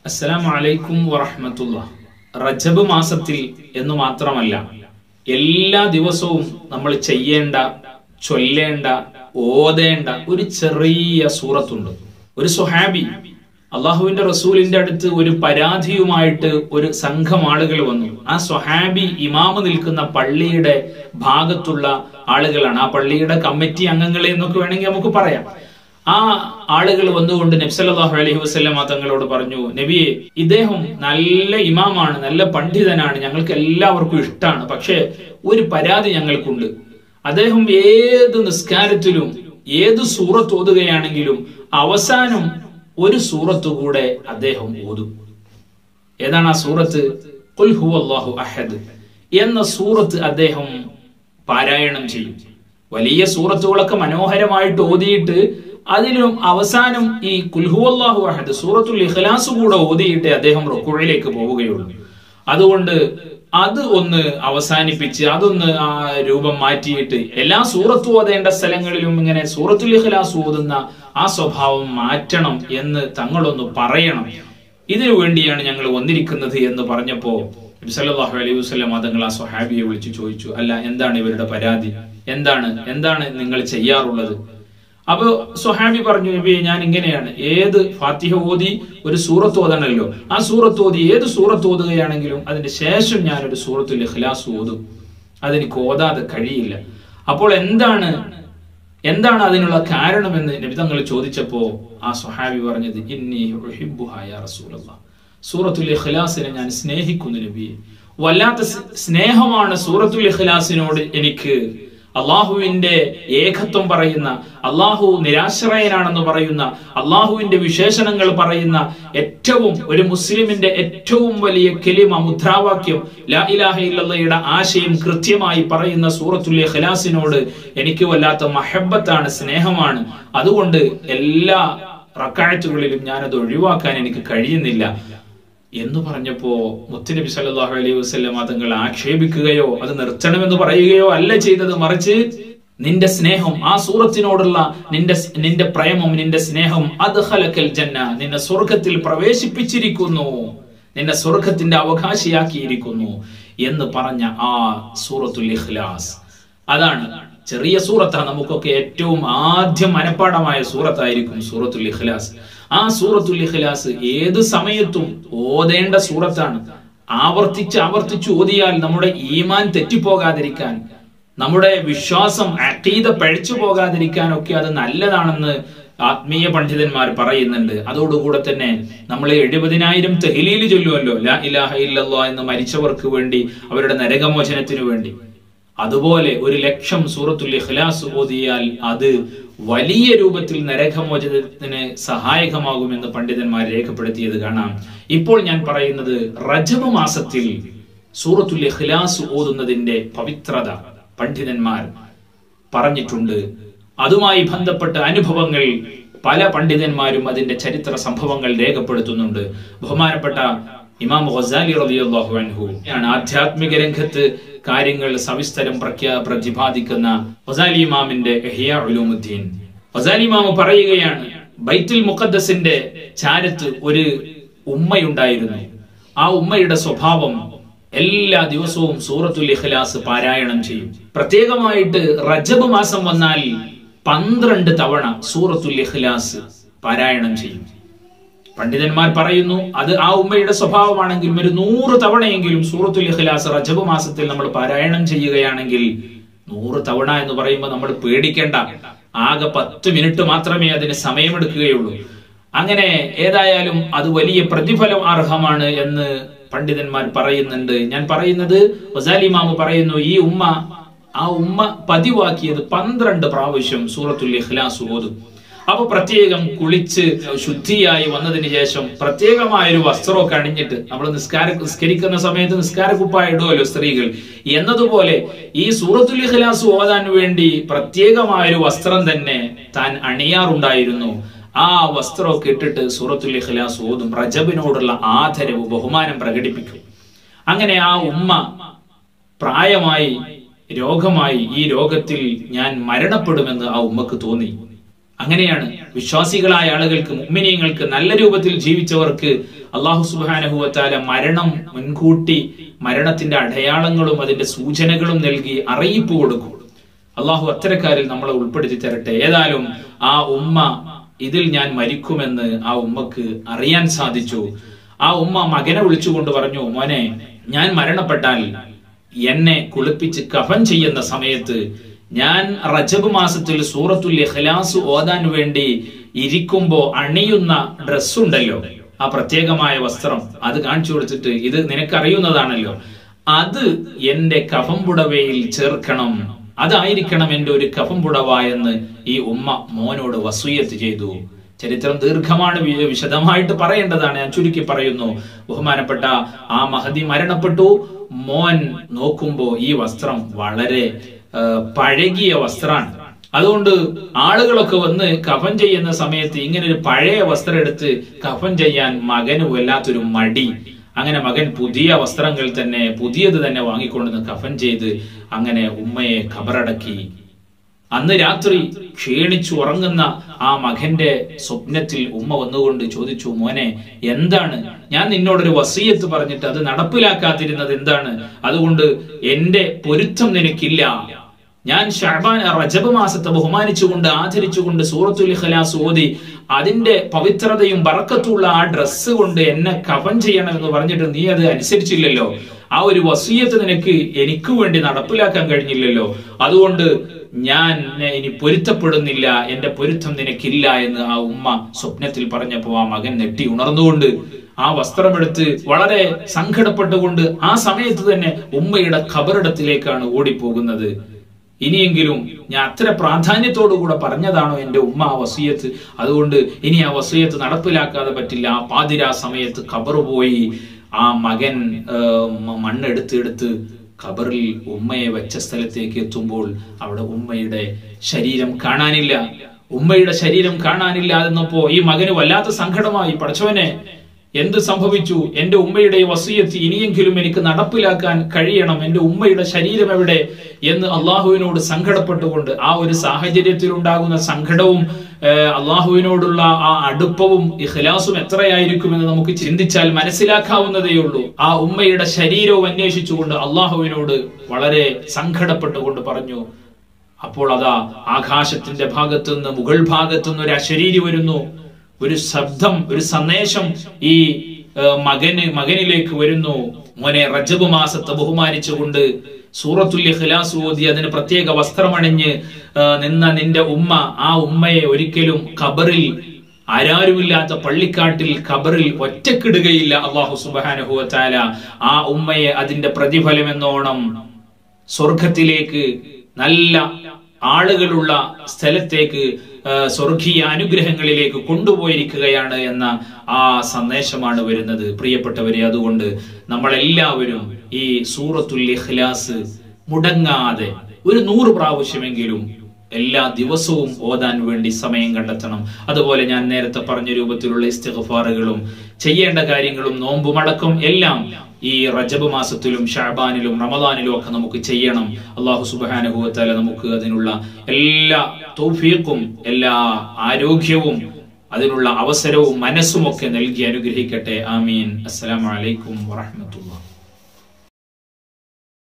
അസ്സലാമു അലൈക്കും വറഹ്മത്തുള്ള റജബ് മാസത്തിൽ എന്ന് മാത്രമല്ല എല്ലാ ദിവസവും നമ്മൾ ചെയ്യേണ്ട ചൊല്ലേണ്ട ഓതേണ്ട ഒരു ചെറിയ സൂറത്തുണ്ട് ഒരു സുഹാബി അള്ളാഹുവിന്റെ റസൂലിന്റെ അടുത്ത് ഒരു പരാതിയുമായിട്ട് ഒരു സംഘം ആളുകൾ വന്നു ആ സ്വഹാബി ഇമാമ് നിൽക്കുന്ന പള്ളിയുടെ ഭാഗത്തുള്ള ആളുകളാണ് ആ പള്ളിയുടെ കമ്മിറ്റി അംഗങ്ങളെ എന്നൊക്കെ വേണമെങ്കിൽ നമുക്ക് പറയാം ആ ആളുകൾ വന്നുകൊണ്ട് നബ്സല്ലാഹു അലൈഹി വസ്ലമ തങ്ങളോട് പറഞ്ഞു നബിയെ ഇദ്ദേഹം നല്ല ഇമാമാണ് നല്ല പണ്ഡിതനാണ് ഞങ്ങൾക്ക് എല്ലാവർക്കും ഇഷ്ടമാണ് പക്ഷെ ഒരു പരാതി ഞങ്ങൾക്കുണ്ട് അദ്ദേഹം ഏത് നിസ്കാരത്തിലും ഏത് സൂറത്ത് ഓതുകയാണെങ്കിലും അവസാനം ഒരു സൂറത്ത് കൂടെ അദ്ദേഹം ഓതും ഏതാണ് ആ സൂറത്ത് ഖുൽ ഹുവല്ലാഹു അഹദ് എന്ന സൂറത്ത് അദ്ദേഹം പാരായണം ചെയ്യും വലിയ സൂറത്തുകളൊക്കെ മനോഹരമായിട്ട് ഓതിയിട്ട് അതിലും അവസാനം ഈ കുൽഹുവല്ലാഹു അഹദ് സൂറത്തുൽ ഇഖ്ലാസ് കൂടെ ഓതിയിട്ട് അദ്ദേഹം റുക്കുഴിലേക്ക് പോവുകയുള്ളൂ അതുകൊണ്ട് അത് ഒന്ന് അവസാനിപ്പിച്ച് അതൊന്ന് ആ രൂപം മാറ്റിയിട്ട് എല്ലാ സൂറത്ത് ഓതേണ്ട സ്ഥലങ്ങളിലും ഇങ്ങനെ സൂറത്തുൽ ഇഖ്ലാസ് ഓതുന്ന ആ സ്വഭാവം മാറ്റണം എന്ന് തങ്ങളൊന്ന് പറയണം ഇതിനു വേണ്ടിയാണ് ഞങ്ങൾ വന്നിരിക്കുന്നത് എന്ന് പറഞ്ഞപ്പോ സല്ലല്ലാഹു അലൈഹി വസല്ലം തങ്ങൾ ആ സ്വഹാബിയെ വിളിച്ചു ചോദിച്ചു അല്ല എന്താണ് ഇവരുടെ പരാതി എന്താണ് എന്താണ് നിങ്ങൾ ചെയ്യാറുള്ളത് അപ്പൊ സ്വഹാബി പറഞ്ഞു നബിയെ ഞാൻ ഇങ്ങനെയാണ് ഏത് ഫാത്തിഹ ഓതി ഒരു സൂറത്ത് ഓതണല്ലോ ആ സൂറത്ത് ഓതി ഏത് സൂറത്ത് ഓതുകയാണെങ്കിലും അതിന്റെ ശേഷം ഞാൻ ഒരു സൂറത്തുൽ ഇഖ്ലാസ് ഓതും അതെനിക്ക് ഓതാതെ കഴിയില്ല അപ്പോൾ എന്താണ് എന്താണ് അതിനുള്ള കാരണമെന്ന് നബി തങ്ങൾ ചോദിച്ചപ്പോ ആ സ്വഹാബി പറഞ്ഞത് ഇന്നി ഉഹിബ്ബുഹാ യാ റസൂലല്ലാഹ് സൂറത്തുൽ ഇഖ്ലാസിനെ ഞാൻ സ്നേഹിക്കുന്നു നബിയെ വല്ലാത്ത സ്നേഹമാണ് സൂറത്തുൽ ഇഖ്ലാസിനോട് എനിക്ക് അള്ളാഹുവിന്റെ ഏകത്വം പറയുന്ന അള്ളാഹു നിരാശ്രയനാണെന്ന് പറയുന്ന അള്ളാഹുവിന്റെ വിശേഷണങ്ങൾ പറയുന്ന ഏറ്റവും ഒരു മുസ്ലിമിന്റെ ഏറ്റവും വലിയ കെലിമ മുദ്രാവാക്യം ലാ ഇലാഹ ഇല്ലയുടെ ആശയം കൃത്യമായി പറയുന്ന സൂറത്തുൽ ഇഖ്ലാസിനോട് എനിക്ക് വല്ലാത്ത മഹബത്താണ് സ്നേഹമാണ് അതുകൊണ്ട് എല്ലാ റക്കായത്തുകളിലും ഞാനത് ഒഴിവാക്കാൻ എനിക്ക് കഴിയുന്നില്ല എന്ന് പറഞ്ഞപ്പോ മുത്തുനബി സല്ലല്ലാഹു അലൈഹി വസല്ലം തങ്ങൾ ആക്ഷേപിക്കുകയോ അത് നിർത്തണമെന്ന് പറയുകയോ അല്ല ചെയ്തത് മറിച്ച് നിന്റെ സ്നേഹം ആ സൂറത്തിനോടുള്ള നിന്റെ നിന്റെ പ്രേമം നിന്റെ സ്നേഹം അദ്ഖലക്കൽ ജന്ന നിന്നെ സ്വർഗത്തിൽ പ്രവേശിപ്പിച്ചിരിക്കുന്നു നിന്നെ സ്വർഗത്തിന്റെ അവകാശിയാക്കിയിരിക്കുന്നു എന്ന് പറഞ്ഞ ആ സൂറത്തുൽ ഇഖ്ലാസ് അതാണ് ചെറിയ സൂറത്താണ് നമുക്കൊക്കെ ഏറ്റവും ആദ്യം മനപ്പാടമായ സൂറത്തായിരിക്കും സൂറത്തുൽ ഇഖ്ലാസ് ആ സൂറത്തുൽ ഇഖ്ലാസ് ഏത് സമയത്തും ഓതേണ്ട സൂറത്താണ് ആവർത്തിച്ച് ആവർത്തിച്ച് ഓതിയാൽ നമ്മുടെ ഈമാൻ തെറ്റിപ്പോകാതിരിക്കാൻ നമ്മുടെ വിശ്വാസം അട്ടീത പഴിച്ചു പോകാതിരിക്കാൻ ഒക്കെ അത് നല്ലതാണെന്ന് ആത്മീയ പണ്ഡിതന്മാർ പറയുന്നുണ്ട് അതോടുകൂടെ തന്നെ നമ്മൾ എഴുപതിനായിരം തെഹിലീല് ചൊല്ലുമല്ലോ ലാ ഇലാഹ ഇല്ലല്ലാ എന്ന് മരിച്ചവർക്ക് വേണ്ടി അവരുടെ നരകമോചനത്തിനു വേണ്ടി അതുപോലെ ഒരു ലക്ഷം സൂറത്തുൽ ഇഖ്ലാസ് ഓതിയാൽ അത് വലിയ രൂപത്തിൽ നരകമോചനത്തിന് സഹായകമാകുമെന്ന് പണ്ഡിതന്മാർ രേഖപ്പെടുത്തിയത് കാണാം ഇപ്പോൾ ഞാൻ പറയുന്നത് റജബ് മാസത്തിൽ സൂറത്തുൽ ഇഖ്ലാസ് ഓതുന്നതിന്റെ പവിത്രത പണ്ഡിതന്മാർ പറഞ്ഞിട്ടുണ്ട് അതുമായി ബന്ധപ്പെട്ട അനുഭവങ്ങൾ പല പണ്ഡിതന്മാരും അതിന്റെ ചരിത്ര സംഭവങ്ങൾ രേഖപ്പെടുത്തുന്നുണ്ട് ബഹുമാനപ്പെട്ട ഇമാം ഖസാലി റളിയല്ലാഹു അൻഹു ആണ് ആധ്യാത്മിക രംഗത്ത് കാര്യങ്ങൾ സവിസ്തരം പ്രഖ്യാ പ്രതിപാദിക്കുന്ന ഖസാലി ഇമാമിന്റെ ഇഹ്യാ ഉലൂമുദ്ദീൻ ഖസാലി ഇമാം പറയുകയാണ് ബൈത്തുൽ മുഖദ്ദസിന്റെ ചാരത്ത് ഒരു ഉമ്മയുണ്ടായിരുന്നു ആ ഉമ്മയുടെ സ്വഭാവം എല്ലാ ദിവസവും സൂറത്തുൽ ഇഖ്ലാസ് പാരായണം ചെയ്യും പ്രത്യേകമായിട്ട് റജബ് മാസം വന്നാൽ പന്ത്രണ്ട് തവണ സൂറത്തുൽ ഇഖ്ലാസ് പാരായണം ചെയ്യും പണ്ഡിതന്മാർ പറയുന്നു അത് ആ ഉമ്മയുടെ സ്വഭാവമാണെങ്കിലും ഒരു നൂറ് തവണയെങ്കിലും സൂറത്തുൽ ഇഖ്ലാസ് റജബ് മാസത്തിൽ നമ്മൾ പാരായണം ചെയ്യുകയാണെങ്കിൽ നൂറ് തവണ എന്ന് പറയുമ്പോൾ നമ്മൾ പേടിക്കേണ്ട ആകെ പത്ത് മിനിറ്റ് മാത്രമേ അതിന് സമയമെടുക്കുകയുള്ളൂ അങ്ങനെ ഏതായാലും അത് വലിയ പ്രതിഫലം അർഹമാണ് എന്ന് പണ്ഡിതന്മാർ പറയുന്നുണ്ട് ഞാൻ പറയുന്നത് വസാലിമാമ് പറയുന്നു ഈ ഉമ്മ ആ ഉമ്മ പതിവാക്കിയത് പന്ത്രണ്ട് പ്രാവശ്യം സൂറത്തുൽ ഇഖ്ലാസ് ഓതും അപ്പൊ പ്രത്യേകം കുളിച്ച് ശുദ്ധിയായി വന്നതിന് ശേഷം പ്രത്യേകമായ ഒരു വസ്ത്രമൊക്കെ അണിഞ്ഞിട്ട് നമ്മൾ നിസ്കാര നിസ്കരിക്കുന്ന സമയത്ത് നിസ്കാര കുപ്പായ ഇടുമല്ലോ സ്ത്രീകൾ എന്നതുപോലെ ഈ സൂറത്തുൽ ഇഖ്ലാസ് ഓതാൻ വേണ്ടി പ്രത്യേകമായ ഒരു വസ്ത്രം തന്നെ താൻ അണിയാറുണ്ടായിരുന്നു ആ വസ്ത്രമൊക്കെ ഇട്ടിട്ട് സൂറത്തുൽ ഇഖ്ലാസ് ഓതും റജബിനോടുള്ള ആദരവ് ബഹുമാനം പ്രകടിപ്പിക്കും അങ്ങനെ ആ ഉമ്മ പ്രായമായി രോഗമായി ഈ രോഗത്തിൽ ഞാൻ മരണപ്പെടുമെന്ന് ആ ഉമ്മക്ക് തോന്നി അങ്ങനെയാണ് വിശ്വാസികളായ ആളുകൾക്ക് മുഅ്മിനീങ്ങൾക്ക് നല്ല രൂപത്തിൽ ജീവിച്ചവർക്ക് അള്ളാഹു സുബാനഹുവത്താല മരണം മുൻകൂട്ടി മരണത്തിന്റെ അടയാളങ്ങളും അതിന്റെ സൂചനകളും നൽകി അറിയിപ്പ് കൊടുക്കും അള്ളാഹു അത്തരക്കാരിൽ നമ്മളെ ഉൾപ്പെടുത്തി തരട്ടെ ഏതായാലും ആ ഉമ്മ ഇതിൽ ഞാൻ മരിക്കുമെന്ന് ആ ഉമ്മക്ക് അറിയാൻ സാധിച്ചു ആ ഉമ്മ മകനെ വിളിച്ചുകൊണ്ട് പറഞ്ഞു മോനെ ഞാൻ മരണപ്പെട്ടാൽ എന്നെ കുളിപ്പിച്ച് കഫൻ ചെയ്യുന്ന സമയത്ത് ഞാൻ റജബ് മാസത്തിൽ സൂറത്തുൽ ഇഖ്ലാസ് ഓതാൻ വേണ്ടി ഇരിക്കുമ്പോ അണിയുന്ന ഡ്രസ് ഉണ്ടല്ലോ ആ പ്രത്യേകമായ വസ്ത്രം അത് കാണിച്ചു കൊടുത്തിട്ട് ഇത് നിനക്കറിയുന്നതാണല്ലോ അത് എന്റെ കഫം പുടവയിൽ ചേർക്കണം അതായിരിക്കണം എന്റെ ഒരു കഫം പുടവ എന്ന് ഈ ഉമ്മ മോനോട് വസൂയത്ത് ചെയ്തു ചരിത്രം ദീർഘമാണ് വി- വിശദമായിട്ട് പറയേണ്ടതാണ് ഞാൻ ചുരുക്കി പറയുന്നു ബഹുമാനപ്പെട്ട ആ മഹതി മരണപ്പെട്ടു മോൻ നോക്കുമ്പോ ഈ വസ്ത്രം വളരെ ആ, പഴകിയ വസ്ത്രമാണ് അതുകൊണ്ട് ആളുകളൊക്കെ വന്ന് കഫൻ ചെയ്യുന്ന സമയത്ത് ഇങ്ങനെ ഒരു പഴയ വസ്ത്രം എടുത്ത് കഫൻ ചെയ്യാൻ മകന് വല്ലാത്തൊരു മടി അങ്ങനെ മകൻ പുതിയ വസ്ത്രങ്ങൾ തന്നെ പുതിയത് തന്നെ വാങ്ങിക്കൊണ്ടുവന്ന് കഫൻ ചെയ്ത് അങ്ങനെ ഉമ്മയെ ഖബറടക്കി അന്ന് രാത്രി ക്ഷീണിച്ചു ഉറങ്ങുന്ന ആ മകന്റെ സ്വപ്നത്തിൽ ഉമ്മ വന്നുകൊണ്ട് ചോദിച്ചു മോനെ എന്താണ് ഞാൻ നിന്നോടൊരു വസീയത്ത് പറഞ്ഞിട്ട് അത് നടപ്പിലാക്കാതിരുന്നത് എന്താണ് അതുകൊണ്ട് എന്റെ പൊരുത്തം നിനക്കില്ല ഞാൻ ഷഹബാൻ റജബ് മാസത്തെ ബഹുമാനിച്ചുകൊണ്ട് ആദരിച്ചുകൊണ്ട് സൂറത്തുൽ ഇഖ്ലാസ് ഓതി അതിന്റെ പവിത്രതയും ബറക്കത്തുള്ള ആ ഡ്രസ്സ് കൊണ്ട് എന്നെ കഫൻ ചെയ്യണം എന്ന് പറഞ്ഞിട്ട് നീ അത് അനുസരിച്ചില്ലല്ലോ ആ ഒരു വസീയത്ത് നിനക്ക് എനിക്ക് വേണ്ടി നടപ്പിലാക്കാൻ കഴിഞ്ഞില്ലല്ലോ അതുകൊണ്ട് ഞാൻ ഇനി പൊരുത്തപ്പെടുന്നില്ല എന്റെ പൊരുത്തം നിനക്കില്ല എന്ന് ആ ഉമ്മ സ്വപ്നത്തിൽ പറഞ്ഞപ്പോ ആ മകൻ നെട്ടി ഉണർന്നുകൊണ്ട് ആ വസ്ത്രമെടുത്ത് വളരെ സങ്കടപ്പെട്ടുകൊണ്ട് ആ സമയത്ത് തന്നെ ഉമ്മയുടെ ഖബറിടത്തിലേക്കാണ് ഓടിപ്പോകുന്നത് ഇനിയെങ്കിലും ഞാൻ അത്ര പ്രാധാന്യത്തോടു കൂടെ പറഞ്ഞതാണോ എന്റെ ഉമ്മ ആ വസീയത്ത് അതുകൊണ്ട് ഇനി ആ വസീയത്ത് നടപ്പിലാക്കാതെ പറ്റില്ല ആ പാതിരാ സമയത്ത് ഖബർ പോയി ആ മകൻ ആ, മ- മണ്ണെടുത്ത് എടുത്ത് ഖബറിൽ ഉമ്മയെ വെച്ച സ്ഥലത്തേക്ക് എത്തുമ്പോൾ അവിടെ ഉമ്മയുടെ ശരീരം കാണാനില്ല ഉമ്മയുടെ ശരീരം കാണാനില്ല എന്നപ്പോ ഈ മകന് വല്ലാത്ത സങ്കടമായി പഠിച്ചവനെ എന്ത് സംഭവിച്ചു എന്റെ ഉമ്മയുടെ ഈ വസീയത്ത് ഇനിയെങ്കിലും എനിക്ക് നടപ്പിലാക്കാൻ കഴിയണം എന്റെ ഉമ്മയുടെ ശരീരം എവിടെ എന്ന് അള്ളാഹുവിനോട് സങ്കടപ്പെട്ടുകൊണ്ട് ആ ഒരു സാഹചര്യത്തിൽ ഉണ്ടാകുന്ന സങ്കടവും ഏഹ്, അള്ളാഹുവിനോടുള്ള ആ അടുപ്പവും ഇഖ്ലാസും എത്രയായിരിക്കുമെന്ന് നമുക്ക് ചിന്തിച്ചാൽ മനസ്സിലാക്കാവുന്നതേ ഉള്ളൂ ആ ഉമ്മയുടെ ശരീരവും അന്വേഷിച്ചുകൊണ്ട് അള്ളാഹുവിനോട് വളരെ സങ്കടപ്പെട്ടുകൊണ്ട് പറഞ്ഞു അപ്പോൾ അതാ ആകാശത്തിന്റെ ഭാഗത്തുനിന്ന് മുകൾ ഭാഗത്തുനിന്ന് ഒരു അശരീരി വരുന്നു ഒരു ശബ്ദം ഒരു സന്ദേശം ഈ ആ, മകന് മകനിലേക്ക് വരുന്നു മോനെ റജബ് മാസത്തെ ബഹുമാനിച്ചുകൊണ്ട് സൂറത്തുൽ ഇഖ്ലാസ് ഓതി അതിന് പ്രത്യേക വസ്ത്രമണിഞ്ഞ് ആ, നിന്ന നിന്റെ ഉമ്മ ആ ഉമ്മയെ ഒരിക്കലും ഖബറിൽ ആരാരുമില്ലാത്ത പള്ളിക്കാട്ടിൽ ഖബറിൽ ഒറ്റക്കിടുകയില്ല അള്ളാഹു സുബാനുഹു താല ആ ഉമ്മയെ അതിന്റെ പ്രതിഫലം എന്നോണം സ്വർഗത്തിലേക്ക് നല്ല ആളുകളുള്ള സ്ഥലത്തേക്ക് ആ, സ്വർഗീയ അനുഗ്രഹങ്ങളിലേക്ക് കൊണ്ടുപോയിരിക്കുകയാണ് എന്ന ആ സന്ദേശമാണ് വരുന്നത് പ്രിയപ്പെട്ടവരെ അതുകൊണ്ട് നമ്മളെല്ലാവരും ഈ സൂറത്തുൽ ഇഖ്ലാസ് മുടങ്ങാതെ ഒരു നൂറ് പ്രാവശ്യമെങ്കിലും എല്ലാ ദിവസവും ഓതാൻ വേണ്ടി സമയം കണ്ടെത്തണം അതുപോലെ ഞാൻ നേരത്തെ പറഞ്ഞ രൂപത്തിലുള്ള ഇസ്തിഗ്ഫാറുകളും ചെയ്യേണ്ട കാര്യങ്ങളും നോമ്പുമടക്കം എല്ലാം ഈ റജബ് മാസത്തിലും ഷാബാനിലും റമദാനിലും ഒക്കെ നമുക്ക് ചെയ്യണം അള്ളാഹു സുബാനുഭവത്താല നമുക്ക് അതിനുള്ള എല്ലാ തൗഫീഖും എല്ലാ ആരോഗ്യവും അതിനുള്ള അവസരവും മനസ്സും ഒക്കെ നൽകി അനുഗ്രഹിക്കട്ടെ ആമീൻ അസ്സലാമു അലൈക്കും വറഹ്മത്തുള്ളാഹി